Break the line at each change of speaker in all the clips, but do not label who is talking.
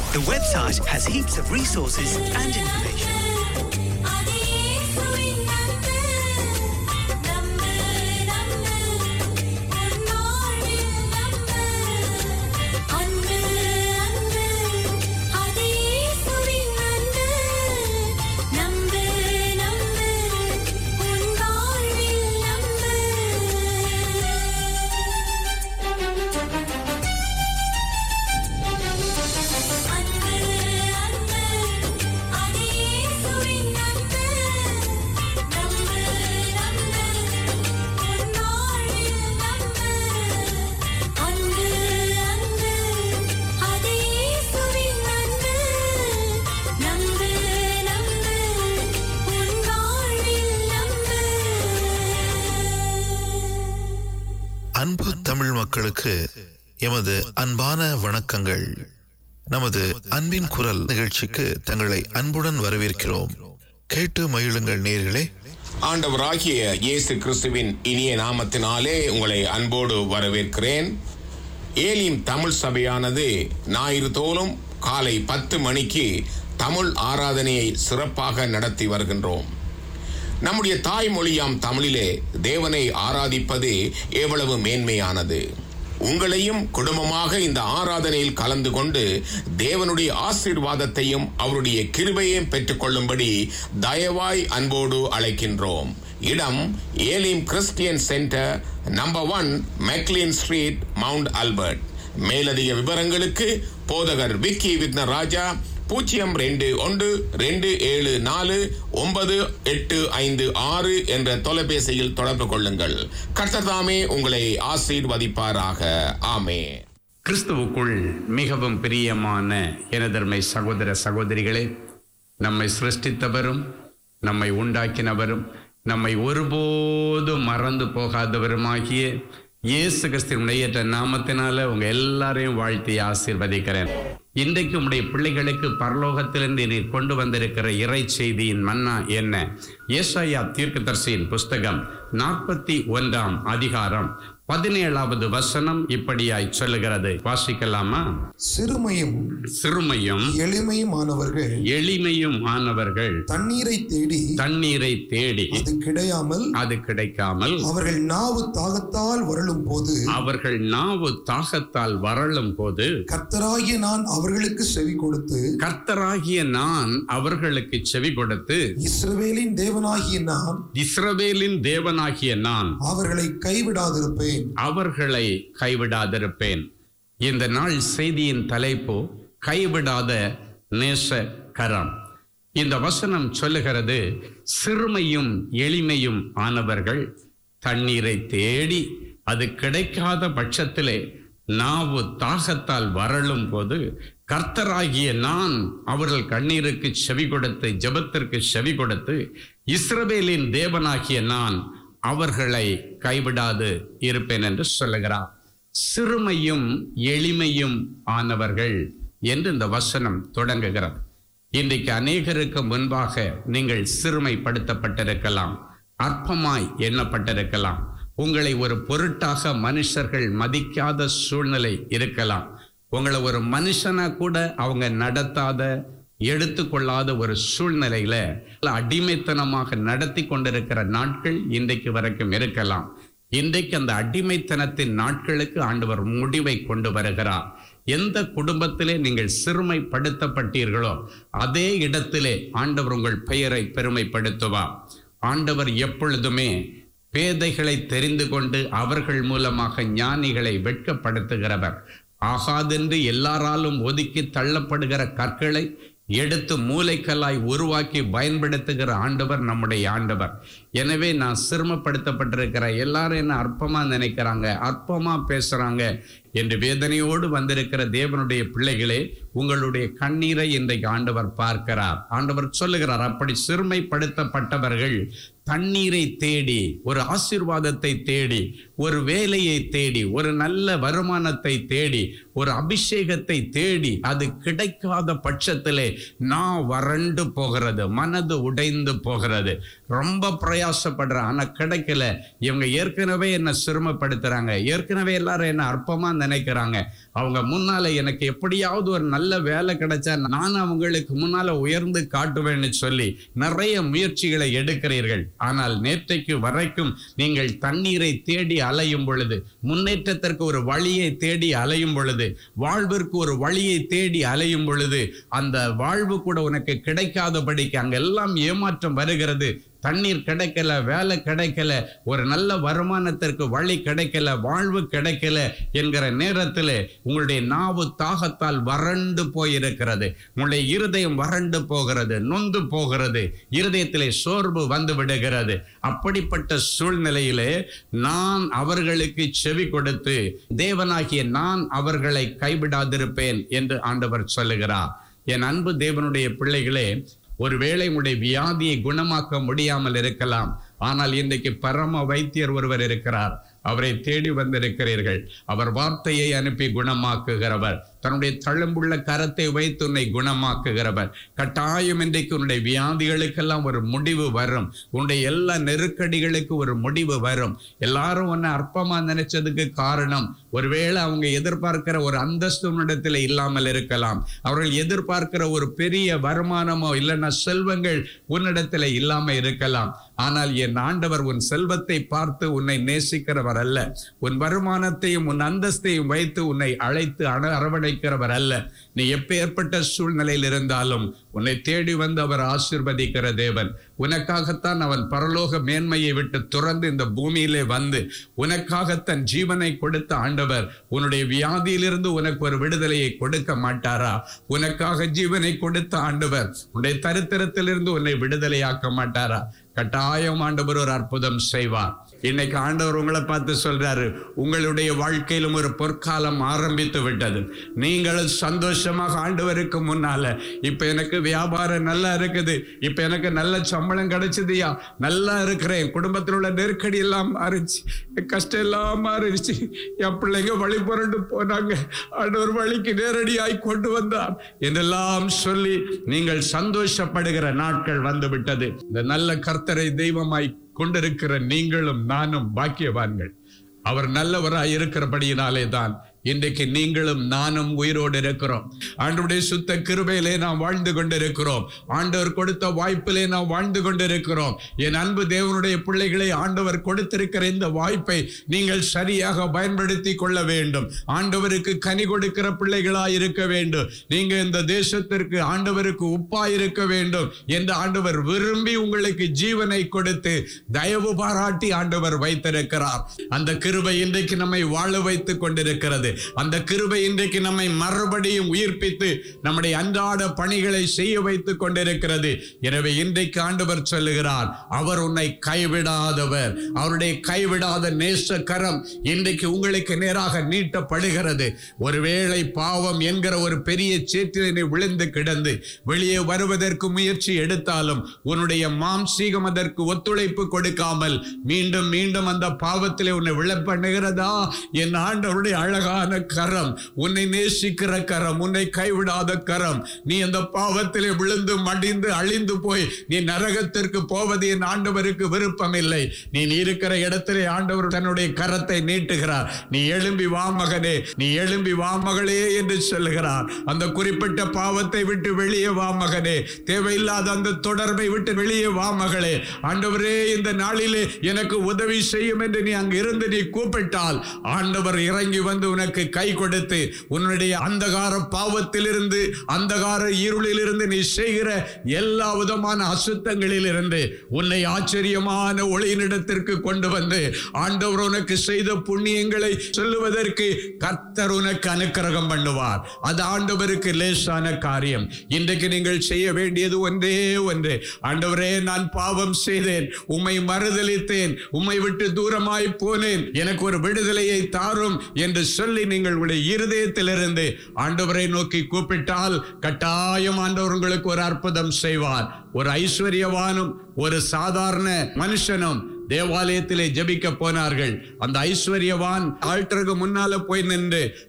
The website has heaps of resources and information.
அன்பு தமிழ் மக்களுக்கு எமது அன்பான வணக்கங்கள் நமது அன்பின் குரல் நிகழ்ச்சிக்கு தங்களை அன்புடன் வரவேற்கிறோம் கேட்டு மகிழுங்கள் நேர்களே
ஆண்டவராகிய இயேசு கிறிஸ்துவின் இனிய நாமத்தினாலே உங்களை அன்போடு வரவேற்கிறேன் ஏலிம் தமிழ் சபையானது ஞாயிறு தோறும் காலை பத்து மணிக்கு தமிழ் ஆராதனையை சிறப்பாக நடத்தி வருகின்றோம் நம்முடைய தாய்மொழியாம் தமிழிலே தேவனை ஆராதிப்பது எவ்வளவு மேன்மையானது உங்களையும் குடும்பமாக இந்த ஆராதனையில் கலந்து கொண்டு தேவனுடைய ஆசீர்வாதத்தையும் அவருடைய கிருபையையும் பெற்றுக்கொள்ளும்படி தயவாய் அன்போடு அழைக்கின்றோம் இடம் Elim Christian centre number one McLean street Mount Albert மேலதிக விவரங்களுக்கு போதகர் விக்கி விக்னராஜா பூஜ்ஜியம் ரெண்டு ஒன்று ரெண்டு ஏழு நாலு ஒன்பது எட்டு ஐந்து ஆறு என்ற தொலைபேசியில் தொடர்பு கொள்ளுங்கள் கர்த்ததாமே உங்களை ஆசீர்வதிப்பாராக ஆமே
கிறிஸ்துவுக்குள் மிகவும் பிரியமான எனதர்மை சகோதர சகோதரிகளே நம்மை சிருஷ்டித்தவரும் நம்மை உண்டாக்கினவரும் நம்மை ஒருபோதும் மறந்து போகாதவருமாகிய இயேசு கிறிஸ்துவனுடைய நாமத்தினால உங்க எல்லாரையும் வாழ்த்தி ஆசீர்வதிக்கிறேன் இன்றைக்கு உடைய பிள்ளைகளுக்கு பரலோகத்திலிருந்து நீர் கொண்டு வந்திருக்கிற இறை செய்தியின் மன்னா என்ன ஏசாயா தீர்க்கதரிசியின் புஸ்தகம் நாற்பத்தி ஒன்றாம் அதிகாரம் பதினேழாவது வசனம் இப்படியாய் சொல்லுகிறது வாசிக்கலாமா
சிறுமையும்
சிறுமையும்
எளிமையுமானவர்கள்
எளிமையும் ஆனவர்கள்
தண்ணீரை தேடி
தண்ணீரை தேடி
அது கிடையாமல்
அது கிடைக்காமல்
அவர்கள் நாவு தாகத்தால் வருளும் போது
அவர்கள் நாவு தாகத்தால் வரலும் போது
கர்த்தராகிய நான் அவர்களுக்கு செவி கொடுத்து
கர்த்தராகிய நான் அவர்களுக்கு செவி கொடுத்து
இஸ்ரவேலின் தேவனாகிய நான்
இஸ்ரவேலின் தேவனாகிய நான்
அவர்களை கைவிடாதிருப்பேன்
அவர்களை கைவிடாதிருப்பேன் இந்த நாள் செய்தியின் தலைப்பு கைவிடாத நேச கரம் இந்த வசனம் சொல்லுகிறது சிறுமையும் எளிமையும் ஆனவர்கள் தண்ணீரை தேடி அது கிடைக்காத பட்சத்திலே நாவு தாகத்தால் வரலும் போது கர்த்தராகிய நான் அவர்கள் கண்ணீருக்கு செவி கொடுத்து ஜெபத்திற்கு செவி கொடுத்து இஸ்ரவேலின் தேவனாகிய நான் அவர்களை கைவிடாது இருப்பேன் என்று சொல்லுகிறார் சிறுமையும் எளிமையும் ஆனவர்கள் என்று இந்த வசனம் தொடங்குகிறது இன்றைக்கு அநேகருக்கு முன்பாக நீங்கள் சிறுமைப்படுத்தப்பட்டிருக்கலாம் அற்பமாய் எண்ணப்பட்டிருக்கலாம் உங்களை ஒரு பொருட்டாக மனுஷர்கள் மதிக்காத சூழ்நிலை இருக்கலாம் உங்களை ஒரு மனுஷனா கூட அவங்க நடத்தாத எடுத்துக்கொள்ளாத ஒரு சூழ்நிலையில அடிமைத்தனமாக நடத்தி கொண்டிருக்கிற நாட்கள் இன்றைக்கு வரைக்கும் இருக்கலாம் இன்றைக்கு அந்த அடிமைத்தனத்தின் நாட்களுக்கு ஆண்டவர் முடிவை கொண்டு வருகிறார் எந்த குடும்பத்திலே நீங்கள் சிறுமைப்படுத்தப்பட்டீர்களோ அதே இடத்திலே ஆண்டவர் உங்கள் பெயரை பெருமைப்படுத்துவார் ஆண்டவர் எப்பொழுதுமே பேதைகளை தெரிந்து கொண்டு அவர்கள் மூலமாக ஞானிகளை வெட்கப்படுத்துகிறவர் ஆகாதென்று எல்லாராலும் ஒதுக்கி தள்ளப்படுகிற கற்களை எடுத்து மூளைக்கல்லாய் உருவாக்கி பயன்படுத்துகிற ஆண்டவர் நம்முடைய ஆண்டவர் எனவே நான் சிரமப்படுத்தப்பட்டிருக்கிற எல்லாரும் என்ன அற்பமா நினைக்கிறாங்க அற்பமா பேசுறாங்க என்று வேதனையோடு வந்திருக்கிற தேவனுடைய பிள்ளைகளே உங்களுடைய கண்ணீரை இன்றைக்கு ஆண்டவர் பார்க்கிறார் ஆண்டவர் சொல்லுகிறார் அப்படி சிறுமைப்படுத்தப்பட்டவர்கள் தண்ணீரை தேடி ஒரு ஆசீர்வாதத்தை தேடி ஒரு வேலையை தேடி ஒரு நல்ல வருமானத்தை தேடி ஒரு அபிஷேகத்தை தேடி அது கிடைக்காத பட்சத்திலே நான் வறண்டு போகிறது மனது உடைந்து போகிறது ரொம்ப பிரயா பிரயாசப்படுறேன் ஆனா கிடைக்கல இவங்க ஏற்கனவே என்ன சிரமப்படுத்துறாங்க ஏற்கனவே எல்லாரும் என்ன அற்பமா நினைக்கிறாங்க அவங்க முன்னால எனக்கு எப்படியாவது ஒரு நல்ல வேலை கிடைச்சா நான் அவங்களுக்கு முன்னால உயர்ந்து காட்டுவேன்னு சொல்லி நிறைய முயற்சிகளை எடுக்கிறீர்கள் ஆனால் நேற்றைக்கு வரைக்கும் நீங்கள் தண்ணீரை தேடி அலையும் பொழுது முன்னேற்றத்திற்கு ஒரு வழியை தேடி அலையும் பொழுது வாழ்விற்கு ஒரு வழியை தேடி அலையும் பொழுது அந்த வாழ்வு கூட உனக்கு கிடைக்காதபடிக்கு அங்கெல்லாம் ஏமாற்றம் வருகிறது தண்ணீர் கிடைக்கல வேலை கிடைக்கல ஒரு நல்ல வருமானத்திற்கு வழி கிடைக்கல வாழ்வு கிடைக்கல என்கிற நேரத்தில் உங்களுடைய நாவு தாகத்தால் வறண்டு போயிருக்கிறது உங்களுடைய இருதயம் வறண்டு போகிறது நொந்து போகிறது இருதயத்திலே சோர்வு வந்து விடுகிறது அப்படிப்பட்ட சூழ்நிலையிலே நான் அவர்களுக்கு செவி கொடுத்து தேவனாகிய நான் அவர்களை கைவிடாதிருப்பேன் என்று ஆண்டவர் சொல்லுகிறார் என் அன்பு தேவனுடைய பிள்ளைகளே ஒருவேளை உங்களுடைய வியாதியை குணமாக்க முடியாமல் இருக்கலாம் ஆனால் இன்றைக்கு பரம வைத்தியர் ஒருவர் இருக்கிறார் அவரை தேடி வந்திருக்கிறீர்கள் அவர் வார்த்தையை அனுப்பி குணமாக்குகிறவர் தன்னுடைய தழும்புள்ள கரத்தை வைத்து உன்னை குணமாக்குகிறவர் கட்டாயம் இன்றைக்கு உன்னுடைய வியாதிகளுக்கெல்லாம் ஒரு முடிவு வரும் உன்னுடைய எல்லா நெருக்கடிகளுக்கு ஒரு முடிவு வரும் எல்லாரும் உன்னை அற்பமா நினைச்சதுக்கு காரணம் ஒருவேளை அவங்க எதிர்பார்க்கிற ஒரு அந்தஸ்து உன்னிடத்தில் இல்லாமல் இருக்கலாம் அவர்கள் எதிர்பார்க்கிற ஒரு பெரிய வருமானமோ இல்லைன்னா செல்வங்கள் உன்னிடத்தில் இல்லாம இருக்கலாம் ஆனால் என் ஆண்டவர் உன் செல்வத்தை பார்த்து உன்னை நேசிக்கிறவர் அல்ல உன் வருமானத்தையும் உன் அந்தஸ்தையும் வைத்து உன்னை அழைத்து அண அரவணைக்கிறவர் அல்ல நீ எப்பேற்பட்ட சூழ்நிலையில் இருந்தாலும் உன்னை தேடி வந்து அவர் ஆசிர்வதிக்கிற தேவன் உனக்காகத்தான் அவன் பரலோக மேன்மையை விட்டு துறந்து இந்த பூமியிலே வந்து உனக்காக தன் ஜீவனை கொடுத்த ஆண்டவர் உன்னுடைய வியாதியிலிருந்து உனக்கு ஒரு விடுதலையை கொடுக்க மாட்டாரா உனக்காக ஜீவனை கொடுத்த ஆண்டவர் உன்னுடைய தரித்திரத்திலிருந்து உன்னை விடுதலையாக்க மாட்டாரா கட்டாயம் ஆண்டவர் ஒரு அற்புதம் செய்வார் இன்னைக்கு ஆண்டவர் உங்களை பார்த்து சொல்றாரு உங்களுடைய வாழ்க்கையிலும் ஒரு பொற்காலம் ஆரம்பித்து விட்டது நீங்களும் சந்தோஷமாக ஆண்டவருக்கு முன்னால இப்ப எனக்கு வியாபாரம் நல்லா இருக்குது இப்ப எனக்கு நல்ல சம்பளம் கிடைச்சதுயா நல்லா இருக்கிறேன் குடும்பத்தில் உள்ள நெருக்கடி எல்லாம் மாறிச்சு என் கஷ்டம் எல்லாம் மாறிடுச்சு என் பிள்ளைங்க வழி புரண்டு போனாங்க ஆண்டவர் வழிக்கு நேரடியாய் கொண்டு வந்தார் என்றெல்லாம் சொல்லி நீங்கள் சந்தோஷப்படுகிற நாட்கள் வந்து விட்டது இந்த நல்ல கர்த்தரை தெய்வமாய் கொண்டிருக்கிற நீங்களும் நானும் பாக்கியவான்கள் அவர் நல்லவராய் இருக்கிறபடியினாலே தான் இன்றைக்கு நீங்களும் நானும் உயிரோடு இருக்கிறோம் ஆண்டவருடைய சுத்த கிருபையிலே நாம் வாழ்ந்து கொண்டிருக்கிறோம் ஆண்டவர் கொடுத்த வாய்ப்பிலே நாம் வாழ்ந்து கொண்டிருக்கிறோம் என் அன்பு தேவனுடைய பிள்ளைகளை ஆண்டவர் கொடுத்திருக்கிற இந்த வாய்ப்பை நீங்கள் சரியாக பயன்படுத்தி கொள்ள வேண்டும் ஆண்டவருக்கு கனி கொடுக்கிற பிள்ளைகளாய் இருக்க வேண்டும் நீங்க இந்த தேசத்திற்கு ஆண்டவருக்கு உப்பாய் இருக்க வேண்டும் என்று ஆண்டவர் விரும்பி உங்களுக்கு ஜீவனை கொடுத்து தயவு பாராட்டி ஆண்டவர் வைத்திருக்கிறார் அந்த கிருபை இன்றைக்கு நம்மை வாழ வைத்துக் கொண்டிருக்கிறது அந்த கிருபை இன்றைக்கு நம்மை மறுபடியும் உயிர்ப்பித்து நம்முடைய அன்றாட பணிகளை செய்ய வைத்துக் கொண்டிருக்கிறது எனவே இன்றைக்கு ஆண்டவர் சொல்லுகிறார் அவர் உன்னை கைவிடாதவர் அவருடைய கைவிடாத நேச கரம் இன்றைக்கு உங்களுக்கு நேராக நீட்டப்படுகிறது ஒருவேளை பாவம் என்கிற ஒரு பெரிய சேற்றினை விழுந்து கிடந்து வெளியே வருவதற்கு முயற்சி எடுத்தாலும் உன்னுடைய மாம்சீகம் அதற்கு ஒத்துழைப்பு கொடுக்காமல் மீண்டும் மீண்டும் அந்த பாவத்திலே உன்னை விழ பண்ணுகிறதா என் ஆண்டவருடைய அழகான கரம் உன்னை நேசிக்கிற கரம் உன்னை கைவிடாத கரம் நீ அந்த பாவத்திலே விழுந்து மடிந்து அழிந்து போய் நீ நரகத்திற்கு போவது என் ஆண்டவருக்கு விருப்பம் இல்லை நீ இருக்கிற இடத்திலே ஆண்டவர் தன்னுடைய கரத்தை நீட்டுகிறார் நீ எழும்பி வா மகனே நீ எழும்பி வா மகளே என்று சொல்லுகிறார் அந்த குறிப்பிட்ட பாவத்தை விட்டு வெளியே வா மகனே தேவையில்லாத அந்த தொடர்பை விட்டு வெளியே வா மகளே ஆண்டவரே இந்த நாளிலே எனக்கு உதவி செய்யும் என்று நீ அங்கு இருந்து நீ கூப்பிட்டால் ஆண்டவர் இறங்கி வந்து உனக்கு கை கொடுத்து உன்னுடைய அந்தகார பாவத்திலிருந்து அந்தகார இருளிலிருந்து நீ செய்கிற எல்லா விதமான அசுத்தங்களில் இருந்து உன்னை ஆச்சரியமான ஒளியினிடத்திற்கு கொண்டு வந்து ஆண்டவர் உனக்கு செய்த புண்ணியங்களை சொல்லுவதற்கு கர்த்தர் உனக்கு அனுக்கிரகம் பண்ணுவார் அது ஆண்டவருக்கு லேசான காரியம் இன்றைக்கு நீங்கள் செய்ய வேண்டியது ஒன்றே ஒன்று ஆண்டவரே நான் பாவம் செய்தேன் உம்மை மறுதலித்தேன் உம்மை விட்டு தூரமாய் போனேன் எனக்கு ஒரு விடுதலையை தாரும் என்று சொல்லி நீங்கள் உங்களுடைய இருதயத்திலிருந்து ஆண்டவரை நோக்கி கூப்பிட்டால் கட்டாயம் ஆண்டவர் உங்களுக்கு ஒரு அற்புதம் செய்வார் ஒரு ஐஸ்வர்யவானும் ஒரு சாதாரண மனுஷனும் தேவாலயத்திலே ஜெபிக்க போனார்கள் அந்த ஐஸ்வர்யவான் ஆல்டருக்கு முன்னால போய் நின்று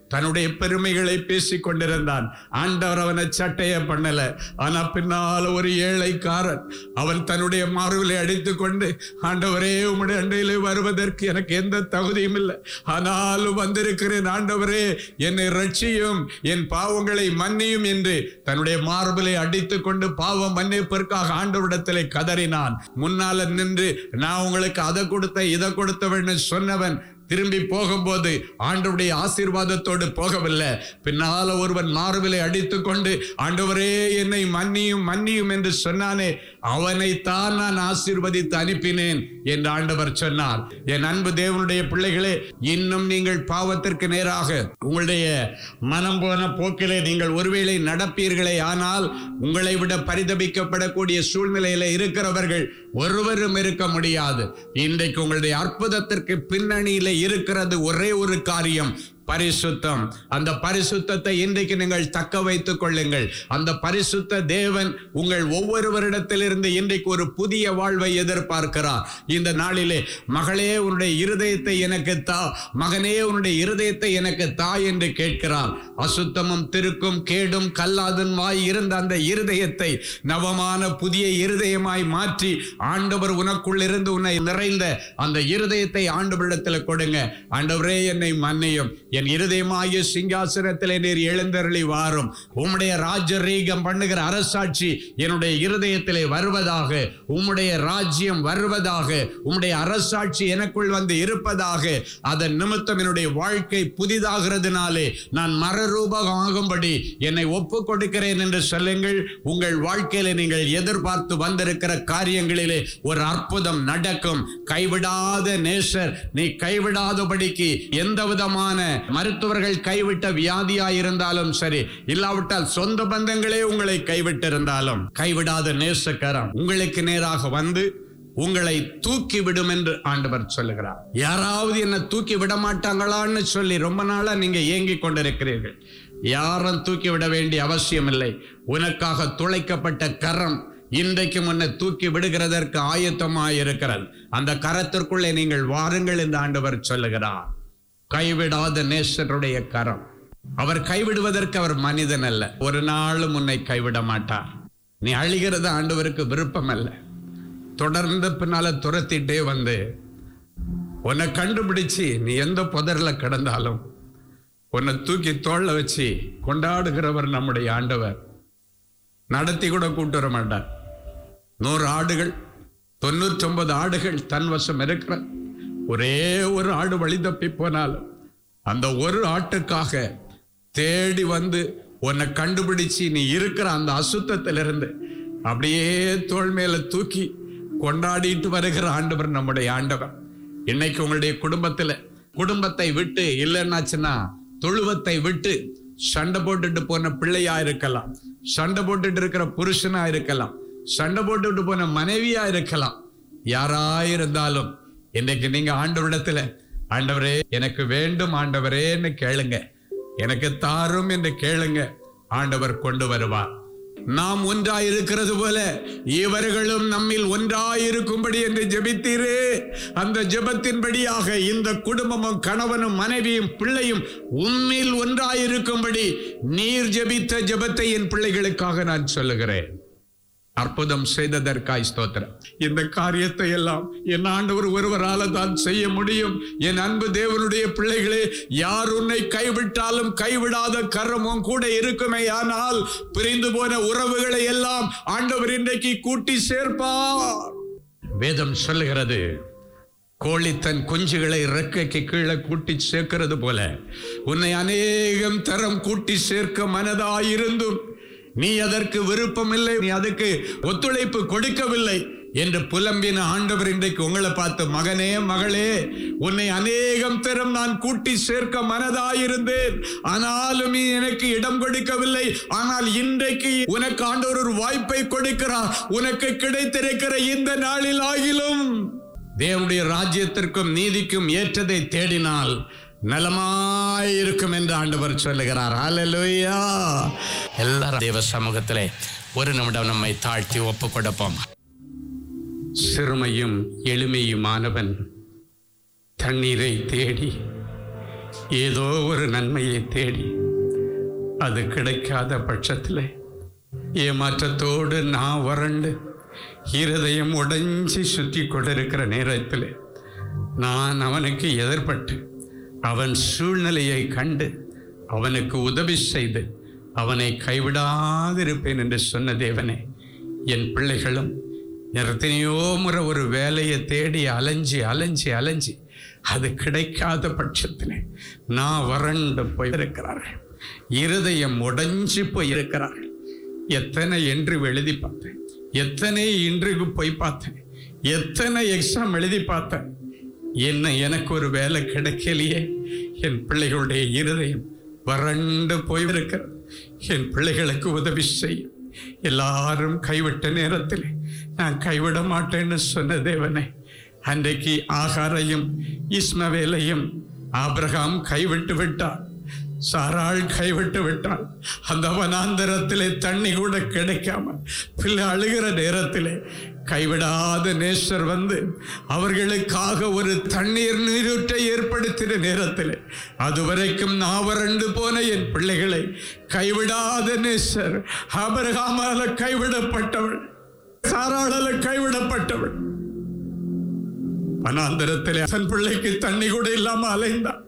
தன்னுடைய பெருமைகளை பேசிக் கொண்டிருந்தான் ஆண்டவர் அவனை சட்டைய பண்ணல ஆனா பின்னால ஒரு ஏழைக்காரன் அவன் தன்னுடைய மார்பிலை அடித்துக் கொண்டு ஆண்டவரே உம்முடைய அண்டையிலே வருவதற்கு எனக்கு எந்த தகுதியும் இல்லை ஆனாலும் வந்திருக்கிறேன் ஆண்டவரே என்னை ரட்சியும் என் பாவங்களை மன்னியும் என்று தன்னுடைய மார்பிலை அடித்துக் கொண்டு பாவம் மன்னிப்பிற்காக ஆண்டவரிடத்திலே கதறினான் முன்னால நின்று நான் உங்களுக்கு அதை கொடுத்த இதை கொடுத்தவன்னு சொன்னவன் திரும்பி போகும்போது ஆண்டவருடைய ஆசீர்வாதத்தோடு போகவில்லை பின்னால ஒருவன் மார்பிலை அடித்துக் கொண்டு ஆண்டவரே என்னை மன்னியும் மன்னியும் என்று சொன்னானே அவனைத்தான் நான் ஆசீர்வதித்து அனுப்பினேன் என்று ஆண்டவர் சொன்னார் என் அன்பு தேவனுடைய பிள்ளைகளே இன்னும் நீங்கள் பாவத்திற்கு நேராக உங்களுடைய மனம் போன போக்கிலே நீங்கள் ஒருவேளை நடப்பீர்களே ஆனால் உங்களை விட பரிதபிக்கப்படக்கூடிய சூழ்நிலையில இருக்கிறவர்கள் ஒருவரும் இருக்க முடியாது இன்றைக்கு உங்களுடைய அற்புதத்திற்கு பின்னணியில இருக்கிறது ஒரே ஒரு காரியம் பரிசுத்தம் அந்த பரிசுத்தத்தை இன்றைக்கு நீங்கள் தக்க வைத்துக் கொள்ளுங்கள் அந்த பரிசுத்த தேவன் உங்கள் ஒவ்வொருவரிடத்திலிருந்து இன்றைக்கு ஒரு புதிய வாழ்வை எதிர்பார்க்கிறார் இந்த நாளிலே மகளே உன்னுடைய இருதயத்தை எனக்கு தா மகனே உன்னுடைய இருதயத்தை எனக்கு தா என்று கேட்கிறார் அசுத்தமும் திருக்கும் கேடும் கல்லாதன் வாய் இருந்த அந்த இருதயத்தை நவமான புதிய இருதயமாய் மாற்றி ஆண்டவர் உனக்குள் இருந்து உன்னை நிறைந்த அந்த இருதயத்தை ஆண்டவரிடத்தில் கொடுங்க ஆண்டவரே என்னை மன்னியும் என் இருதயமாகிய சிங்காசனத்திலே நீர் எழுந்தருளி வாரும் உம்முடைய ராஜரீகம் பண்ணுகிற அரசாட்சி என்னுடைய இருதயத்திலே வருவதாக உம்முடைய ராஜ்யம் வருவதாக உம்முடைய அரசாட்சி எனக்குள் வந்து இருப்பதாக அதன் நிமித்தம் என்னுடைய வாழ்க்கை புதிதாகிறதுனாலே நான் மறுரூபமாகும்படி என்னை ஒப்பு கொடுக்கிறேன் என்று சொல்லுங்கள் உங்கள் வாழ்க்கையில நீங்கள் எதிர்பார்த்து வந்திருக்கிற காரியங்களிலே ஒரு அற்புதம் நடக்கும் கைவிடாத நேசர் நீ கைவிடாதபடிக்கு எந்த விதமான மருத்துவர்கள் கைவிட்ட வியாதியாய் இருந்தாலும் சரி இல்லாவிட்டால் சொந்த பந்தங்களே உங்களை கைவிட்டிருந்தாலும் கைவிடாத நேசக்கரம் உங்களுக்கு நேராக வந்து உங்களை தூக்கி விடும் என்று ஆண்டவர் சொல்லுகிறார் யாராவது என்ன தூக்கி விட மாட்டாங்களான்னு சொல்லி ரொம்ப நாளா நீங்க ஏங்கிக் கொண்டிருக்கிறீர்கள் யாரும் தூக்கி விட வேண்டிய அவசியம் இல்லை உனக்காக துளைக்கப்பட்ட கரம் இன்றைக்கு முன்ன தூக்கி விடுகிறதற்கு ஆயத்தமாய் இருக்கிறது அந்த கரத்திற்குள்ளே நீங்கள் வாருங்கள் என்று ஆண்டவர் சொல்லுகிறார் கைவிடாத நேசருடைய கரம் அவர் கைவிடுவதற்கு அவர் மனிதன் அல்ல ஒரு நாளும் உன்னை கைவிட மாட்டார் நீ அழிகிறது ஆண்டவருக்கு விருப்பம் அல்ல தொடர்ந்து பின்னால துரத்திட்டே வந்து உன்னை கண்டுபிடிச்சு நீ எந்த புதர்ல கிடந்தாலும் உன்னை தூக்கி தோல்ல வச்சு கொண்டாடுகிறவர் நம்முடைய ஆண்டவர் நடத்தி கூட கூட்டு வர மாட்டார் நூறு ஆடுகள் தொண்ணூற்றொன்பது ஆடுகள் தன் வசம் இருக்கிற ஒரே ஒரு ஆடு வழி தப்பி போனாலும் அந்த ஒரு ஆட்டுக்காக தேடி வந்து உன்னை கண்டுபிடிச்சு நீ இருக்கிற அந்த அசுத்தத்திலிருந்து அப்படியே தோள் மேல தூக்கி கொண்டாடிட்டு வருகிற ஆண்டவர் நம்முடைய ஆண்டவர் இன்னைக்கு உங்களுடைய குடும்பத்துல குடும்பத்தை விட்டு இல்லைன்னாச்சுன்னா தொழுவத்தை விட்டு சண்டை போட்டுட்டு போன பிள்ளையா இருக்கலாம் சண்டை போட்டுட்டு இருக்கிற புருஷனா இருக்கலாம் சண்டை போட்டுட்டு போன மனைவியா இருக்கலாம் யாராயிருந்தாலும் இன்னைக்கு நீங்க ஆண்டவரிடத்துல ஆண்டவரே எனக்கு வேண்டும் ஆண்டவரேன்னு கேளுங்க எனக்கு தாரும் என்று கேளுங்க ஆண்டவர் கொண்டு வருவார் நாம் ஒன்றாயிருக்கிறது போல இவர்களும் நம்மில் ஒன்றாயிருக்கும்படி என்று ஜெபித்தீரே அந்த ஜெபத்தின்படியாக இந்த குடும்பமும் கணவனும் மனைவியும் பிள்ளையும் உண்மையில் ஒன்றாயிருக்கும்படி நீர் ஜெபித்த ஜெபத்தை என் பிள்ளைகளுக்காக நான் சொல்லுகிறேன் அற்புதம் செய்ததற்காய் ஸ்தோத்திரம் இந்த காரியத்தை எல்லாம் என் ஆண்டவர் ஒருவரால தான் செய்ய முடியும் என் அன்பு தேவனுடைய பிள்ளைகளே யார் உன்னை கைவிட்டாலும் கைவிடாத கரமும் கூட இருக்குமே ஆனால் பிரிந்து போன உறவுகளை எல்லாம் ஆண்டவர் இன்றைக்கு கூட்டி சேர்ப்பார் வேதம் சொல்லுகிறது கோழி தன் குஞ்சுகளை இறக்கைக்கு கீழே கூட்டி சேர்க்கிறது போல உன்னை அநேகம் தரம் கூட்டி சேர்க்க மனதாயிருந்தும் நீ அதற்கு விருப்பம் இல்லை நீ அதுக்கு ஒத்துழைப்பு கொடுக்கவில்லை என்று புலம்பின ஆண்டவர் இன்றைக்கு உங்களை பார்த்து மகனே மகளே உன்னை அநேகம் தரம் நான் கூட்டி சேர்க்க மனதாயிருந்தேன் ஆனாலும் நீ எனக்கு இடம் கொடுக்கவில்லை ஆனால் இன்றைக்கு உனக்கு ஆண்டவர் ஒரு வாய்ப்பை கொடுக்கிறார் உனக்கு கிடைத்திருக்கிற இந்த நாளில் ஆகிலும் தேவனுடைய ராஜ்யத்திற்கும் நீதிக்கும் ஏற்றதை தேடினால் நலமாயிருக்கும் என்று ஆண்டவர் சொல்லுகிறார் ஹalleluya எல்லாரும் தேவ சமூகத்திலே ஒரு நிமிடம் நம்மை தாழ்த்தி ஒப்பு கொடுப்போம் சிறுமையும் எளிமையுமானவன் தண்ணீரை தேடி ஏதோ ஒரு நன்மையை தேடி அது கிடைக்காத பட்சத்தில் ஏமாற்றத்தோடு நான் வறண்டு இருதயம் உடைஞ்சி சுற்றி கொண்டிருக்கிற நேரத்தில் நான் அவனுக்கு எதிர்பட்டு அவன் சூழ்நிலையை கண்டு அவனுக்கு உதவி செய்து அவனை கைவிடாதிருப்பேன் என்று சொன்ன தேவனே என் பிள்ளைகளும் எத்தனையோ முறை ஒரு வேலையை தேடி அலைஞ்சி அலைஞ்சி அலைஞ்சி அது கிடைக்காத பட்சத்தில் நான் வறண்டு போயிருக்கிறார்கள் இருதயம் உடைஞ்சு போயிருக்கிறார்கள் எத்தனை என்று எழுதி பார்த்தேன் எத்தனை இன்றைக்கு போய் பார்த்தேன் எத்தனை எக்ஸாம் எழுதி பார்த்தேன் என்ன எனக்கு ஒரு வேலை கிடைக்கலையே என் பிள்ளைகளுடைய இருதயம் வறண்டு போயிருக்கிறது என் பிள்ளைகளுக்கு உதவி செய்யும் எல்லாரும் கைவிட்ட நேரத்தில் நான் கைவிட மாட்டேன்னு சொன்ன தேவனே அன்றைக்கு ஆகாரையும் இஸ்மவேலையும் ஆபிரகாம் கைவிட்டு விட்டார் சாராள் கைவிட்டு விட்டாள் அந்த வனாந்தரத்திலே தண்ணி கூட கிடைக்காம பிள்ளை அழுகிற நேரத்திலே கைவிடாத நேசர் வந்து அவர்களுக்காக ஒரு தண்ணீர் நீரூற்றை ஏற்படுத்தின நேரத்தில் அதுவரைக்கும் நாவரண்டு போன என் பிள்ளைகளை கைவிடாத நேசர் ஆபரகாமால கைவிடப்பட்டவள் சாராளால கைவிடப்பட்டவள் வனாந்தரத்திலே தன் பிள்ளைக்கு தண்ணி கூட இல்லாம அலைந்தான்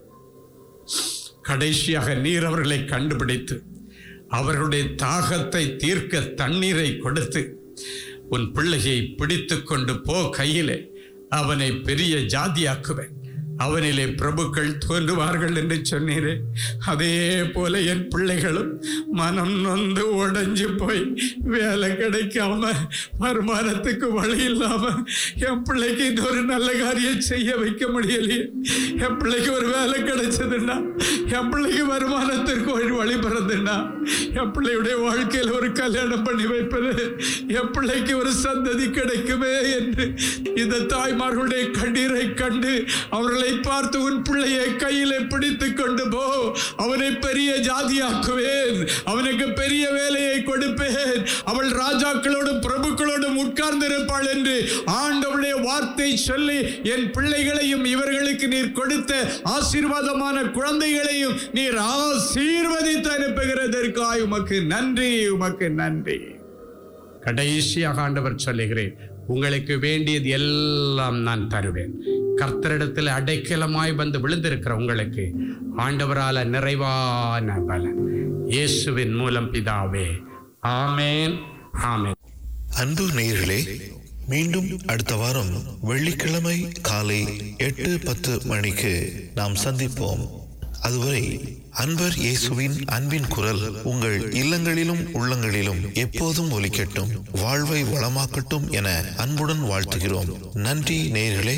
கடைசியாக நீர் அவர்களை கண்டுபிடித்து அவர்களுடைய தாகத்தை தீர்க்க தண்ணீரை கொடுத்து உன் பிள்ளையை பிடித்து கொண்டு போ கையிலே அவனை பெரிய ஜாதியாக்குவேன் அவனிலே பிரபுக்கள் தோன்றுவார்கள் என்று சொன்னீரே அதே போல என் பிள்ளைகளும் மனம் நொந்து உடைஞ்சு போய் வேலை கிடைக்காம வருமானத்துக்கு வழி இல்லாம என் பிள்ளைக்கு இன்னொரு நல்ல காரியம் செய்ய வைக்க முடியலையே என் பிள்ளைக்கு ஒரு வேலை கிடைச்சதுன்னா என் பிள்ளைக்கு வருமானத்திற்கு ஒரு வழி பிறந்துன்னா என் பிள்ளையுடைய வாழ்க்கையில் ஒரு கல்யாணம் பண்ணி வைப்பது என் பிள்ளைக்கு ஒரு சந்ததி கிடைக்குமே என்று இந்த தாய்மார்களுடைய கண்ணீரை கண்டு அவர்களை பார்த்து உன் பிள்ளையை கையிலே பிடித்து கொண்டு போ அவனை பெரிய ஜாதியாக்குவேன் அவனுக்கு பெரிய வேலையை கொடுப்பேன் அவள் ராஜாக்களோடும் பிரபுக்களோடும் உட்கார்ந்திருப்பாள் என்று ஆண்டவருடைய வார்த்தை சொல்லி என் பிள்ளைகளையும் இவர்களுக்கு நீர் கொடுத்த ஆசீர்வாதமான குழந்தைகளையும் நீர் ஆசீர்வதித்து அனுப்புகிறதற்காய் உமக்கு நன்றி உமக்கு நன்றி கடைசியாக ஆண்டவர் சொல்லுகிறேன் உங்களுக்கு வேண்டியது எல்லாம் நான் தருவேன் கர்த்தரிடத்தில் அடைக்கலமாய் வந்து விழுந்திருக்கிற உங்களுக்கு ஆண்டவரால நிறைவான பலன் இயேசுவின் மூலம் பிதாவே ஆமேன் ஆமேன்
அன்பு நேயர்களே மீண்டும் அடுத்த வாரம் வெள்ளிக்கிழமை காலை எட்டு பத்து மணிக்கு நாம் சந்திப்போம் அதுவரை அன்பர் இயேசுவின் அன்பின் குரல் உங்கள் இல்லங்களிலும் உள்ளங்களிலும் எப்போதும் ஒலிக்கட்டும் வாழ்வை வளமாக்கட்டும் என அன்புடன் வாழ்த்துகிறோம் நன்றி நேயர்களே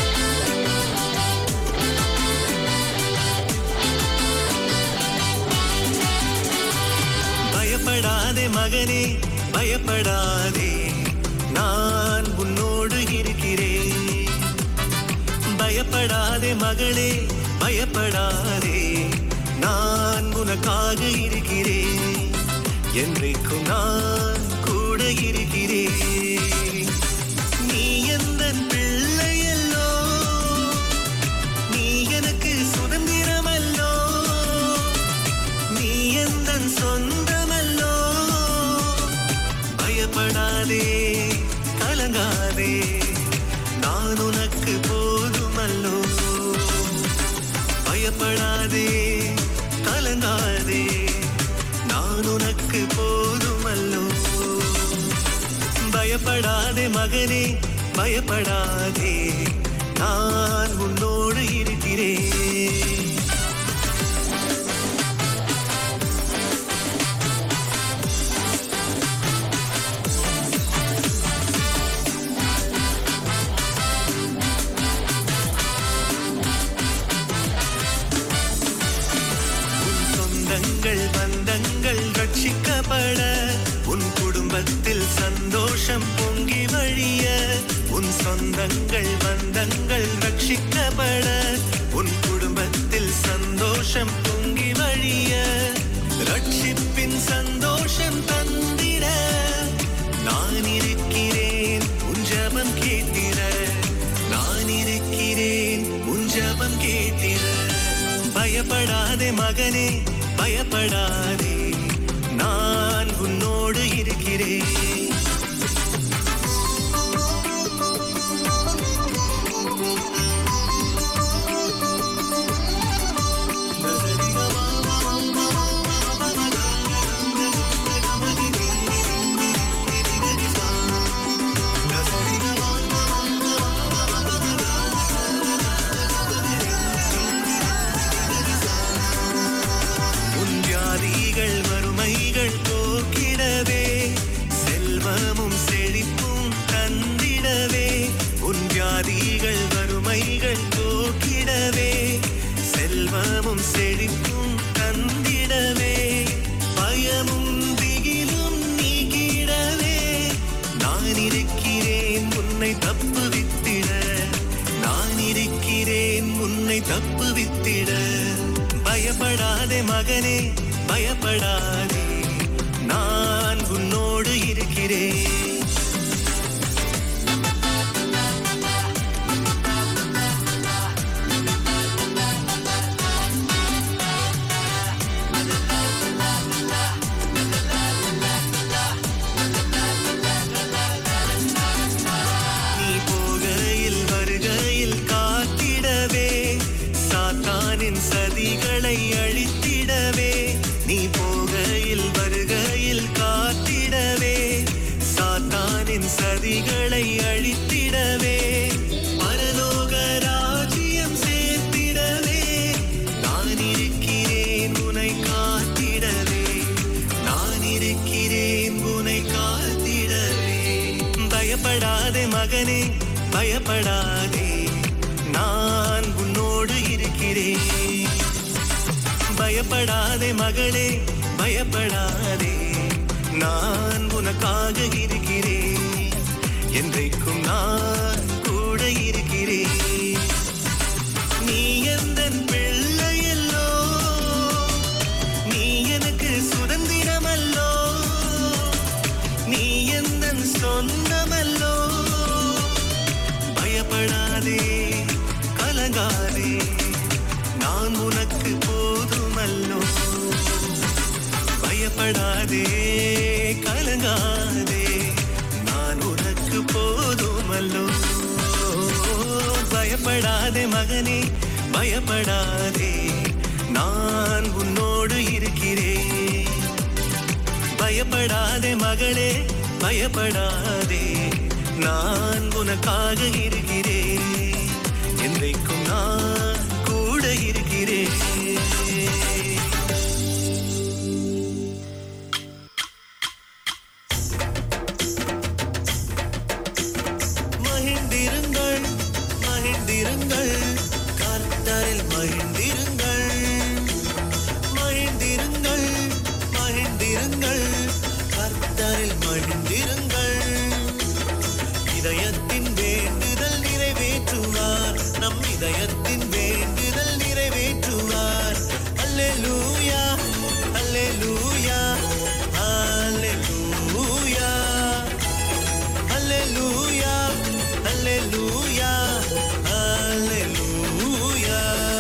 பயப்படாதே மகனே பயப்படாதே நான் உன்னோடு இருக்கிறேன் பயப்படாதே மகளே பயப்படாதே நான் உனக்காக இருக்கிறேன் என்றைக்கும் நான் கூட இருக்கிறேன் நீ எந்த பிள்ளையல்லோ நீ எனக்கு சுதந்திரமல்லோ நீ எந்த சொந்தமல்லோ பயப்படாதே கலங்காதே நான் உனக்கு போதுமல்லோ பயப்படாதே கலங்காதே நான் உனக்கு போதுமல்லோ பயப்படாதே மகனே பயப்படாதே நான் உன்னோடு இருக்கிறேன் உன் சொந்தங்கள் பந்தங்கள் ரட்சிக்கப்பட உன் குடும்பத்தில் சந்தோஷம் பொங்கி வழிய உன் சொந்தங்கள் பந்தங்கள் ரட்சிக்கப்பட உன் குடும்பத்தில் சந்தோஷம் பொங்கி வழிய ரட்சிப்பின் சந்தோஷம் தந்திட நான் இருக்கிறேன் உன் ஜெபம் கேட்டிட நான் இருக்கிறேன் உன் ஜெபம் கேட்டிட பய
பயப்படாதே மகனே பயப்படாதே நான் உன்னோடு இருக்கிறேன் உன் வியாதிகள் வறுமைகள் போக்கிடவே செல்வமும் செழிப்பும் தந்திடவே உன் வியாதிகள் வறுமைகள் போக்கிடவே செல்வமும் செழிப்பும் தந்திடவே பயமும் திகிலும் நீக்கிடவே நான் இருக்கிறேன் உன்னை தப்புவித்திட நான் இருக்கிறேன் உன்னை தப்புவித்திட பயப்படாதே மகனே பயப்படாதே நான் உன்னோடு இருக்கிறேன் நீ போகையில் வருகையில் காத்திடவே சாத்தானின் சதிகளை அழித்திடவே நீ போகையில் வருகையில் காத்திடவே சாத்தானின் சதிகளை அழித்திடவே பரலோக ராஜ்யம் சேர்த்திடவே நான் இருக்கிறேன் உனை காத்திடவே நான் இருக்கிறேன் உனை காத்திடவே பயப்படாதே மகனே பயப்படாதே நான் உன்னோடு இருக்கிறேன் பயப்படாதே மகளே பயப்படாதே நான் உனக்காக இருக்கிறேன் என்றைக்கும் நான் கூட இருக்கிறேன் நீ எந்த பிள்ளையல்லோ நீ எனக்கு சுதந்திரமல்லோ நீ எந்த சொந்தமல்லோ பயப்படாதே கலங்காதே நான் உனக்கு போதுமல்லோ பயப்படாதே கலங்காதே நான் உனக்கு போதுமல்லோ பயப்படாதே மகனே பயப்படாதே நான் உன்னோடு இருக்கிறேன் பயப்படாதே மகளே பயப்படாதே நான் உனக்காக இருக்கிறேன் என்றைக்கும் நான் கூட இருக்கிறேன் மகிழ்ந்திருங்கள் மகிழ்ந்திருங்கள் கர்த்தரில் மகிழ்ந்திருங்கள் மகிழ்ந்திருங்கள் மகிழ்ந்திருங்கள் கர்த்தரில் மகிழ்ந்திருங்கள் இதயத்தின் வேண்டுதல் நிறைவேற்றுவார் நம் இதயத்தின் வேண்டுதல் நிறைவேற்றுவார் அல்லேலூயா அல்லேலூயா அல்லேலூயா அல்லேலூயா அல்லேலூயா அல்லேலூயா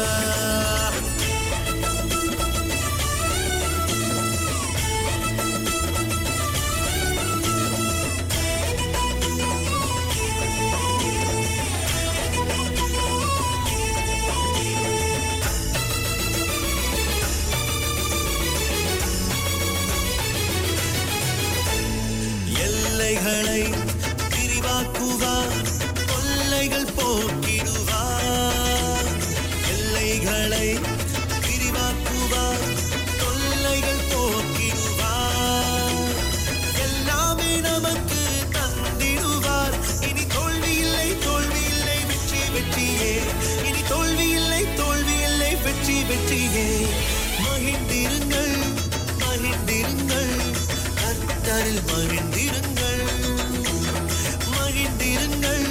எல்லைகளை விரிவாக்குவார் கொல்லைகள் போக்கிடுவார் எல்லைகளை விரிவாக்குவார் கொல்லைகள் போக்கிடுவார் எல்லாமே நமக்கு தந்திடுவார் இனி தோல்வி இல்லை தோல்வி இல்லை வெற்றி வெற்றியே இனி தோல்வி இல்லை தோல்வி இல்லை வெற்றி வெற்றியே மகிழ்ந்திருங்கள் மகிழ்ந்திருங்கள் கர்த்தரில் மகிழ்ந்திருங்கள் மகிழ்ந்திருங்கள்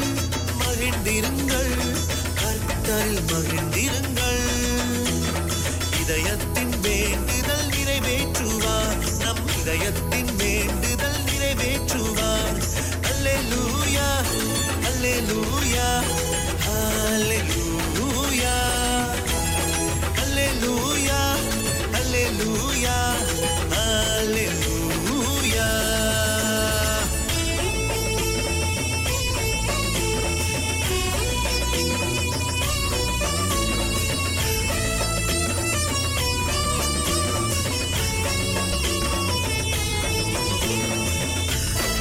மகிழ்ந்திருங்கள் கர்த்தரில் மகிழ்ந்திருங்கள் இதயத்தில்